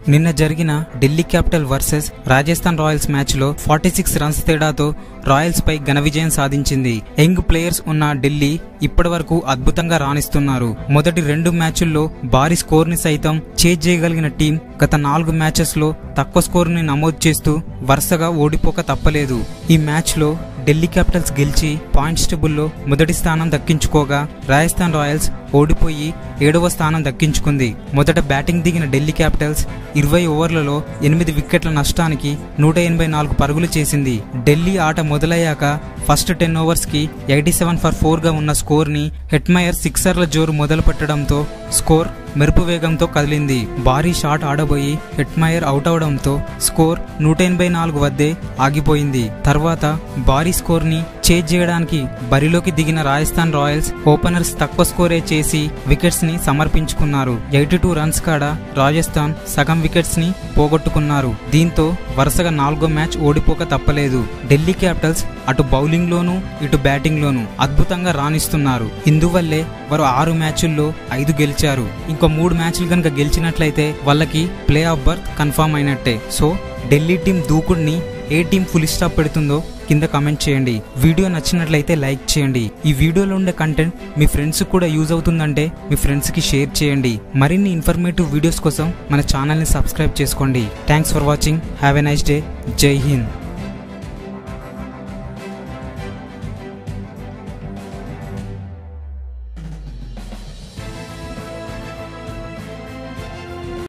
నిన్న జరిగిన Delhi Capital versus Rajasthan Royals మ్యాచ్లో ఫార్టీ సిక్స్ రన్స్ తేడాతో రాయల్స్ పై ఘన విజయం సాధించింది యంగ్ ప్లేయర్స్ ఉన్న ఢిల్లీ ఇప్పటివరకు అద్భుతంగా రాణిస్తున్నారు మొదటి రెండు మ్యాచుల్లో భారీ స్కోర్ ని సైతం చేజ్ చేయగలిగిన టీం గత నాలుగు మ్యాచెస్ లో తక్కువ స్కోర్ ని నమోదు చేస్తూ వరుసగా ఓడిపోక తప్పలేదు ఈ మ్యాచ్ లో ఢిల్లీ క్యాపిటల్స్ గెలిచి పాయింట్స్ టేబుల్లో మొదటి స్థానం దక్కించుకోగా రాజస్థాన్ రాయల్స్ ఓడిపోయి ఏడవ స్థానం దక్కించుకుంది మొదట బ్యాటింగ్ దిగిన ఢిల్లీ క్యాపిటల్స్ ఇరవై ఓవర్లలో ఎనిమిది వికెట్ల నష్టానికి నూట ఎనభై నాలుగు పరుగులు చేసింది ఢిల్లీ ఆట మొదలయ్యాక ఫస్ట్ టెన్ ఓవర్స్ కి ఎయిటీ సెవెన్ ఫర్ ఫోర్ గా ఉన్న స్కోర్ ని హెట్మయర్ సిక్సర్ల జోరు మొదలు పెట్టడంతో స్కోర్ మెరుపు వేగంతో కదిలింది భారీ షాట్ ఆడబోయి హెట్మయర్ అవుట్ అవడంతో స్కోర్ నూట ఎనభై నాలుగు వద్దే ఆగిపోయింది తర్వాత భారీ స్కోర్ ని చేజ్ చేయడానికి బరిలోకి దిగిన రాజస్థాన్ రాయల్స్ ఓపెనర్స్ తక్కువ స్కోరే చేసి వికెట్స్ ని సమర్పించుకున్నారు ఎయిటీ టూ రన్స్ కాడ రాజస్థాన్ సగం వికెట్స్ ని పోగొట్టుకున్నారు దీంతో వరుసగా నాలుగో మ్యాచ్ ఓడిపోక తప్పలేదు ఢిల్లీ క్యాపిటల్స్ అటు బౌలింగ్ లోను ఇటు బ్యాటింగ్ లోను అద్భుతంగా రాణిస్తున్నారు ఇందువల్లే వారు ఆరు మ్యాచుల్లో ఐదు గెలిచారు ఇంకో మూడు మ్యాచ్లు కనుక గెలిచినట్లయితే వాళ్ళకి ప్లే ఆఫ్ బర్త్ కన్ఫర్మ్ అయినట్టే సో ఢిల్లీ టీం దూకుడిని ఏ టీం ఫుల్ స్టాప్ పెడుతుందో కింద కామెంట్ చేయండి వీడియో నచ్చినట్లయితే లైక్ చేయండి ఈ వీడియోలో ఉండే కంటెంట్ మీ ఫ్రెండ్స్ కూడా యూజ్ అవుతుందంటే మీ ఫ్రెండ్స్కి షేర్ చేయండి మరిన్ని ఇన్ఫర్మేటివ్ వీడియోస్ కోసం మన ఛానల్ని సబ్స్క్రైబ్ చేసుకోండి thanks for watching have a nice day జై హింద్